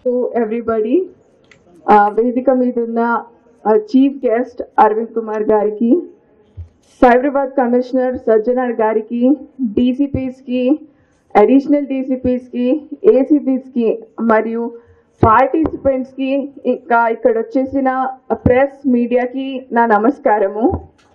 to everybody వేదిక మీద ఉన్న చీఫ్ గెస్ట్ అరవింద్ కుమార్ గారికి సైబరాబాద్ కమిషనర్ సజ్జనార్ గారికి డీసీపీస్కి అడిషనల్ డీసీపీస్కి ఏసీపీస్కి మరియు పార్టిసిపెంట్స్కి ఇంకా ఇక్కడ వచ్చేసిన ప్రెస్ మీడియాకి నా నమస్కారము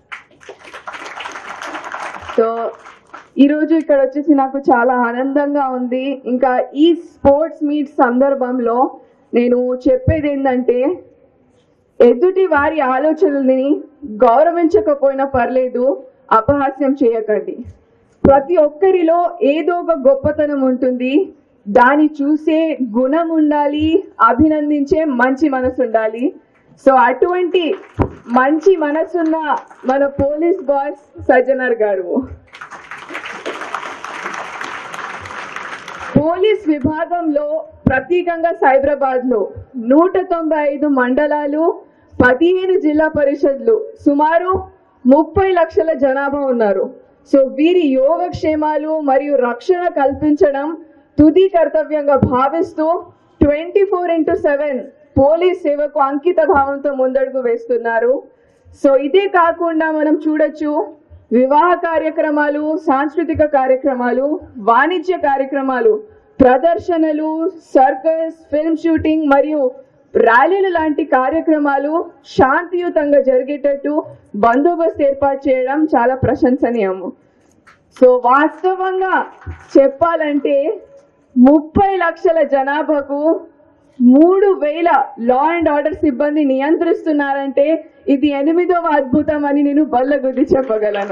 సో ఈరోజు ఇక్కడ వచ్చేసి నాకు చాలా ఆనందంగా ఉంది ఇంకా ఈ స్పోర్ట్స్ మీట్ సందర్భంలో నేను చెప్పేది ఏంటంటే ఎదుటి వారి ఆలోచనల్ని గౌరవించకపోయినా పర్లేదు అపహాస్యం చేయకండి ప్రతి ఒక్కరిలో ఏదో ఒక గొప్పతనం ఉంటుంది దాన్ని చూసే గుణం ఉండాలి అభినందించే మంచి మనసు ఉండాలి సో అటువంటి మంచి మనసున్న మన పోలీస్ బాస్ సజ్జనర్ గారు పోలీస్ విభాగంలో ప్రత్యేకంగా సైబరాబాద్ లో నూట తొంభై ఐదు మండలాలు పదిహేను జిల్లా పరిషత్లు సుమారు ముప్పై లక్షల జనాభా ఉన్నారు సో వీరి యోగక్షేమాలు మరియు రక్షణ కల్పించడం తుది కర్తవ్యంగా భావిస్తూ twenty four into seven police సేవకు అంకిత భావంతో ముందడుగు వేస్తున్నారు సో ఇదే కాకుండా మనం చూడొచ్చు వివాహ కార్యక్రమాలు సాంస్కృతిక కార్యక్రమాలు వాణిజ్య కార్యక్రమాలు ప్రదర్శనలు సర్కస్ ఫిల్మ్ షూటింగ్ మరియు ర్యాలీలు లాంటి కార్యక్రమాలు శాంతియుతంగా జరిగేటట్టు బందోబస్తు ఏర్పాటు చేయడం చాలా ప్రశంసనీయము సో వాస్తవంగా చెప్పాలంటే ముప్పై లక్షల జనాభాకు మూడు వేల లా అండ్ ఆర్డర్ సిబ్బంది నియంత్రిస్తున్నారంటే ఇది ఎనిమిదవ అద్భుతం అని నేను బల్లగుద్ది చెప్పగలను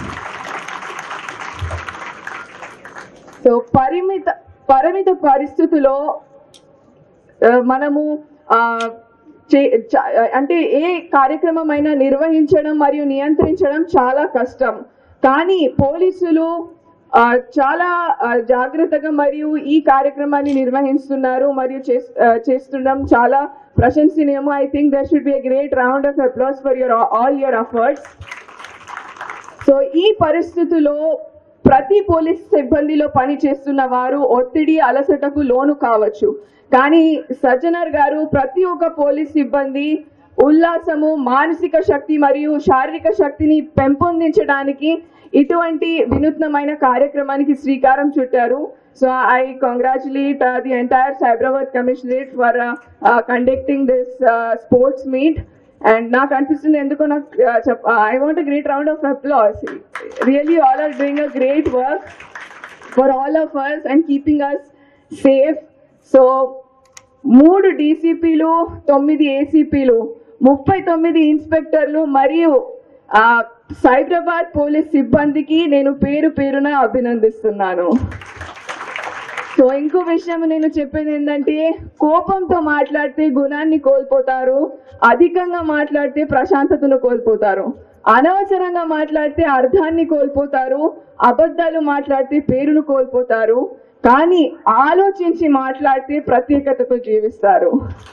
సో పరిమిత పరిమిత పరిస్థితుల్లో ఆ, మనము ఆ, చే- చ- అంటే ఏ కార్యక్రమం అయినా నిర్వహించడం మరియు నియంత్రించడం చాలా కష్టం కానీ పోలీసులు ఆ, చాలా ఆ, జాగ్రత్తగా మరియు ఈ కార్యక్రమాన్ని నిర్వహిస్తున్నారు మరియు చేస్- ఆ, చేస్తుండడం చాలా ప్రశంసనీయము I think there should be a great round of applause for your all your efforts so ఈ పరిస్థితుల్లో ప్రతి పోలీస్ సిబ్బందిలో పని చేస్తున్న వారు ఒత్తిడి అలసటకు లోను కావచ్చు కానీ సజ్జనర్ గారు ప్రతి ఒక్క పోలీస్ సిబ్బంది ఉల్లాసము మానసిక శక్తి మరియు శారీరక శక్తిని పెంపొందించడానికి ఇటువంటి వినూత్నమైన కార్యక్రమానికి శ్రీకారం చుట్టారు so I congratulate the entire Cyberabad commissionerate for conducting this sports meet and నాకు అనిపిస్తుంది ఎందుకో నాకు I want great round of applause really all are doing a great work for all of us and keeping us safe so మూడు డీసీపీలు తొమ్మిది ఏసీపీలు ముప్పై తొమ్మిది ఇన్స్పెక్టర్లు మరియు ఆ, సైబరాబాద్ పోలీస్ సిబ్బందికి నేను పేరు పేరున అభినందిస్తున్నాను సో ఇంకో విషయం నేను చెప్పేది ఏంటంటే కోపంతో మాట్లాడితే గుణాన్ని కోల్పోతారు అధికంగా మాట్లాడితే ప్రశాంతతను కోల్పోతారు అనవసరంగా మాట్లాడితే అర్థాన్ని కోల్పోతారు అబద్ధాలు మాట్లాడితే పేరును కోల్పోతారు కానీ ఆలోచించి మాట్లాడితే ప్రత్యేకతతో జీవిస్తారు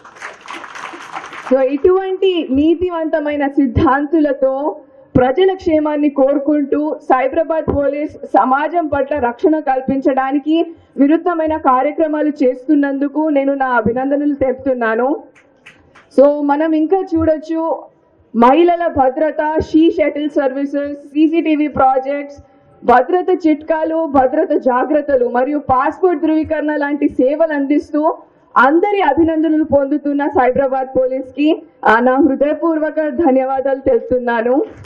సో ఇటువంటి నీతివంతమైన సిద్ధాంతులతో ప్రజల క్షేమాన్ని కోరుకుంటూ సైబరాబాద్ పోలీస్ సమాజం పట్ల రక్షణ కల్పించడానికి విరుద్ధమైన కార్యక్రమాలు చేస్తున్నందుకు నేను నా అభినందనలు తెలుపుతున్నాను సో మనం ఇంకా చూడొచ్చు మహిళల భద్రత she shuttle services CCTV projects భద్రత చిట్కాలు భద్రత జాగ్రత్తలు మరియు పాస్పోర్ట్ ధృవీకరణ లాంటి సేవలు అందిస్తూ అందరి అభినందనలు పొందుతున్న సైబరాబాద్ పోలీస్ కి ఆ, నా హృదయపూర్వక ధన్యవాదాలు తెలుపుతున్నాను